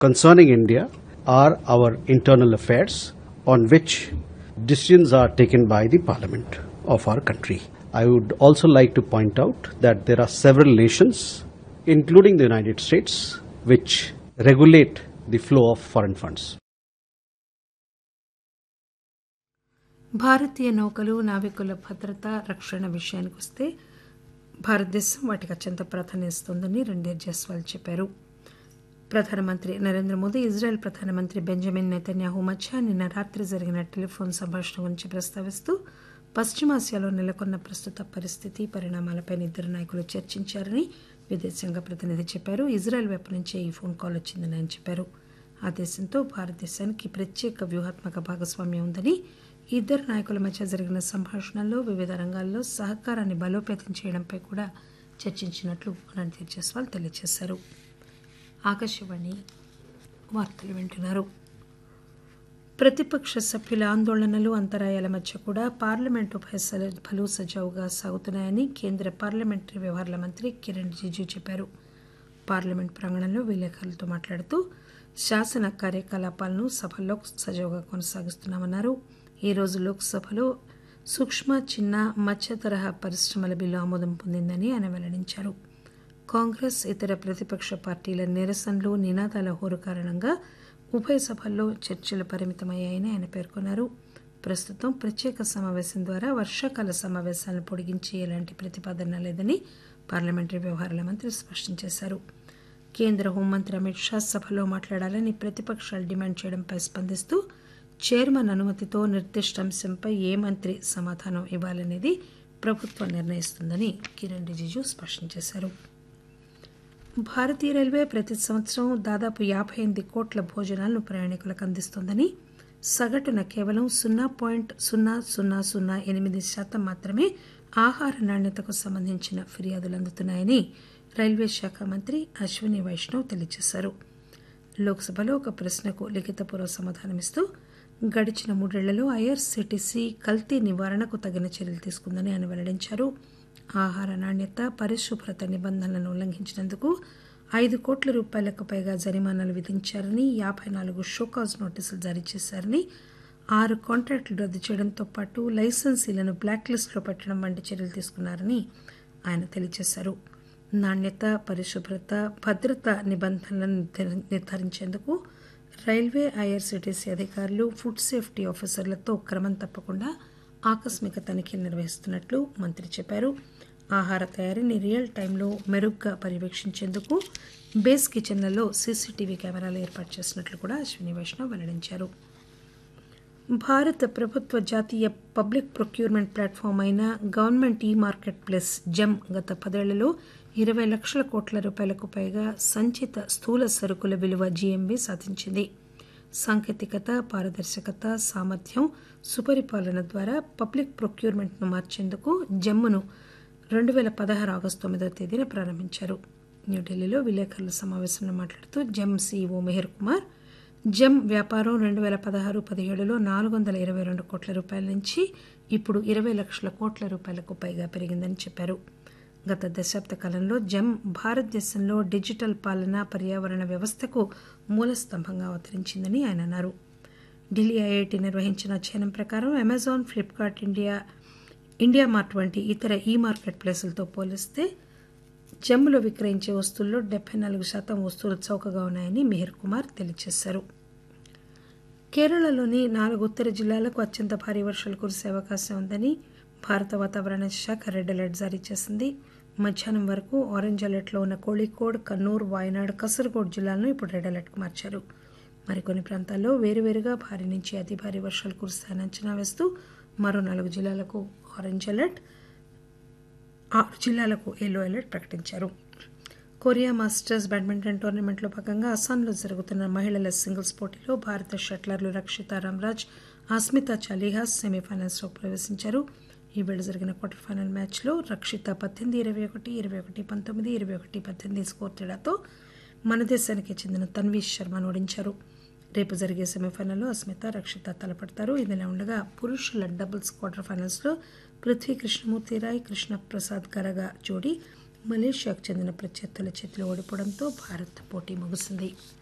concerning India are our internal affairs on which decisions are taken by the Parliament of our country. I would also like to point out that there are several nations, including the United States, which regulate the flow of foreign funds. భారతీయ నౌకలు నావికుల భద్రత రక్షణ విషయానికి వస్తే భారతదేశం వాటికి అత్యంత ప్రాధాన్యత ఇస్తోందని రణ్ధీర్ జైస్వాల్ చెప్పారు ప్రధానమంత్రి నరేంద్ర మోదీ ఇజ్రాయెల్ ప్రధానమంత్రి బెంజమిన్ నెతన్యాహు మధ్య నిన్న రాత్రి జరిగిన టెలిఫోన్ సంభాషణ గురించి ప్రస్తావిస్తూ పశ్చిమాసియాలో నెలకొన్న ప్రస్తుత పరిస్థితి పరిణామాలపై ఇద్దరు నాయకులు చర్చించారని విదేశాంగ ప్రతినిధి చెప్పారు ఇజ్రాయెల్ వైపు నుంచే ఈ ఫోన్ కాల్ వచ్చిందని ఆయన చెప్పారు ఆ దేశంతో భారతదేశానికి ప్రత్యేక వ్యూహాత్మక భాగస్వామ్యం ఉందని ఇద్దరు నాయకుల మధ్య జరిగిన సంభాషణల్లో వివిధ రంగాల్లో సహకారాన్ని బలోపేతం చేయడంపై కూడా చర్చించినట్లు రణ్ధీర్ జైస్వాల్ తెలియజేశారు ఆకాశవాణి వార్తలు వింటున్నారు ప్రతిపక్ష సభ్యుల ఆందోళనలు అంతరాయాల మధ్య కూడా పార్లమెంటు ఫలు సజావుగా సాగుతున్నాయని కేంద్ర పార్లమెంటరీ వ్యవహారాల మంత్రి కిరణ్ రిజిజు చెప్పారు పార్లమెంట్ ప్రాంగణంలో విలేకరులతో మాట్లాడుతూ శాసన కార్యకలాపాలను సభల్లో సజావుగా కొనసాగిస్తున్నామన్నారు ఈరోజు లోక్సభలో సూక్ష్మ చిన్న మధ్య తరహా పరిశ్రమల బిల్లు ఆమోదం పొందిందని ఆయన వెల్లడించారు కాంగ్రెస్ ఇతర ప్రతిపక్ష పార్టీల నిరసనలు నినాదాల హోరు కారణంగా ఉభయ సభల్లో చర్చలు పరిమితమయ్యాయని ఆయన పేర్కొన్నారు ప్రస్తుతం ప్రత్యేక సమావేశం ద్వారా వర్షాకాల సమావేశాలను పొడిగించే ఎలాంటి ప్రతిపాదన లేదని పార్లమెంటరీ వ్యవహారాల మంత్రి స్పష్టం చేశారు కేంద్ర హోంమంత్రి అమిత్ షా సభలో మాట్లాడాలని ప్రతిపక్షాలు డిమాండ్ చేయడంపై స్పందిస్తూ చైర్మన్ అనుమతితో నిర్దిష్ట అంశంపై ఏ మంత్రి సమాధానం ఇవ్వాలనేది ప్రభుత్వం నిర్ణయిస్తుందని కిరణ్ రిజిజు స్పష్టం చేశారు భారతీయ రైల్వే ప్రతి సంవత్సరం దాదాపు యాభై ఎనిమిది కోట్ల భోజనాలను ప్రయాణికులకు అందిస్తోందని సగటున కేవలం సున్నా పాయింట్ సున్నా సున్నా సున్నా ఎనిమిది శాతం మాత్రమే ఆహార నాణ్యతకు సంబంధించిన ఫిర్యాదులు అందుతున్నాయని రైల్వే శాఖ మంత్రి అశ్విని వైష్ణవ్ తెలియజేశారు లోక్సభలో ఒక ప్రశ్నకు లిఖితపూర్వ సమాధానమిస్తూ గడిచిన మూడేళ్లలో ఐఆర్సీటీసీ కల్తీ నివారణకు తగిన చర్యలు తీసుకుందని ఆయన వెల్లడించారు ఆహార నాణ్యత పరిశుభ్రత నిబంధనలను ఉల్లంఘించినందుకు ఐదు కోట్ల రూపాయలకు పైగా జరిమానాలు విధించారని యాభై నాలుగు షోకాజ్ నోటీసులు జారీ చేశారని ఆరు కాంట్రాక్టులు రద్దు చేయడంతో పాటు లైసెన్సీలను బ్లాక్ లిస్టులో పెట్టడం వంటి చర్యలు తీసుకున్నారని ఆయన తెలియజేశారు నాణ్యత పరిశుభ్రత భద్రత నిబంధనలను నిర్ధారించేందుకు రైల్వే ఐఆర్సీటీసీ అధికారులు ఫుడ్ సేఫ్టీ ఆఫీసర్లతో క్రమం తప్పకుండా ఆకస్మిక తనిఖీలు నిర్వహిస్తున్నట్లు మంత్రి చెప్పారు ఆహార తయారీని రియల్ టైంలో మెరుగ్గా పర్యవేక్షించేందుకు బేస్ కిచెన్లలో సీసీటీవీ కెమెరాలు ఏర్పాటు చేసినట్లు కూడా అశ్విని వైష్ణవ్ వెల్లడించారు భారత ప్రభుత్వ జాతీయ పబ్లిక్ ప్రొక్యూర్మెంట్ ప్లాట్ఫామ్ అయిన government e market place GeM గత పదేళ్లలో ఇరవై లక్షల కోట్ల రూపాయలకు పైగా సంచిత స్థూల సరుకుల విలువ జీఎంబీ సాధించింది సాంకేతికత పారదర్శకత సామర్థ్యం సుపరిపాలన ద్వారా పబ్లిక్ ప్రొక్యూర్మెంట్ను మార్చేందుకు జమ్మును రెండు వేల పదహారు ఆగస్టు తొమ్మిదవ తేదీన ప్రారంభించారు న్యూఢిల్లీలో విలేకరుల సమావేశంలో మాట్లాడుతూ జమ్ సీఈఓ మెహర్ కుమార్ జమ్ వ్యాపారం రెండు వేల పదహారు పదిహేడులో నాలుగు వందల ఇరవై రెండు కోట్ల రూపాయల నుంచి ఇప్పుడు ఇరవై లక్షల కోట్ల రూపాయలకు పైగా పెరిగిందని చెప్పారు గత దశాబ్ద కాలంలో జమ్ భారతదేశంలో డిజిటల్ పాలన పర్యావరణ వ్యవస్థకు మూలస్తంభంగా అవతరించిందని ఆయన అన్నారు ఢిల్లీ ఐఐటి నిర్వహించిన అధ్యయనం ప్రకారం Amazon Flipkart India India Mart వంటి ఇతర ఈ మార్కెట్ ప్లేసులతో పోలిస్తే జమ్ములో విక్రయించే వస్తువుల్లో డెబ్బై నాలుగు శాతం వస్తువులు చౌకగా ఉన్నాయని మిహిర్ కుమార్ తెలియజేశారు కేరళలోని నాలుగు ఉత్తర జిల్లాలకు అత్యంత భారీ వర్షాలు కురిసే అవకాశం ఉందని భారత వాతావరణ శాఖ రెడ్ అలర్ట్ జారీ చేసింది మధ్యాహ్నం వరకు ఆరెంజ్ అలర్ట్లో ఉన్న కోళికోడ్ కన్నూర్ వాయనాడ్ కసరగోడ్ జిల్లాలను ఇప్పుడు రెడ్ అలర్ట్కు మార్చారు మరికొన్ని ప్రాంతాల్లో వేరువేరుగా భారీ నుంచి అతి భారీ వర్షాలు కురుస్తాయని అంచనా వేస్తూ మరో నాలుగు జిల్లాలకు ఆరెంజ్ అలర్ట్ ఆరు జిల్లాలకు ఎల్లో అలర్ట్ ప్రకటించారు కొరియా మాస్టర్స్ బ్యాడ్మింటన్ టోర్నమెంట్లో భాగంగా అస్సాంలో జరుగుతున్న మహిళల సింగిల్స్ పోటీలో భారత షట్లర్లు రక్షిత రామ్రాజ్ అస్మిత చాలీహా సెమీఫైనల్స్లో ప్రవేశించారు ఈ వేళ జరిగిన క్వార్టర్ ఫైనల్ మ్యాచ్లో రక్షిత పద్దెనిమిది ఇరవై ఒకటి ఇరవై ఒకటి పంతొమ్మిది ఇరవై ఒకటి పద్దెనిమిది స్కోర్ తేడాతో మన దేశానికి చెందిన తన్వీష్ శర్మను ఓడించారు రేపు జరిగే సెమీఫైనల్లో అస్మిత రక్షిత తలపడతారు ఇదిలా ఉండగా పురుషుల డబుల్స్ క్వార్టర్ ఫైనల్స్లో పృథ్వీ కృష్ణమూర్తి రాయ్ కృష్ణ ప్రసాద్ గరగా జోడీ మలేషియాకు చెందిన ప్రత్యర్థుల చేతిలో ఓడిపోవడంతో భారత్ పోటీ ముగిసింది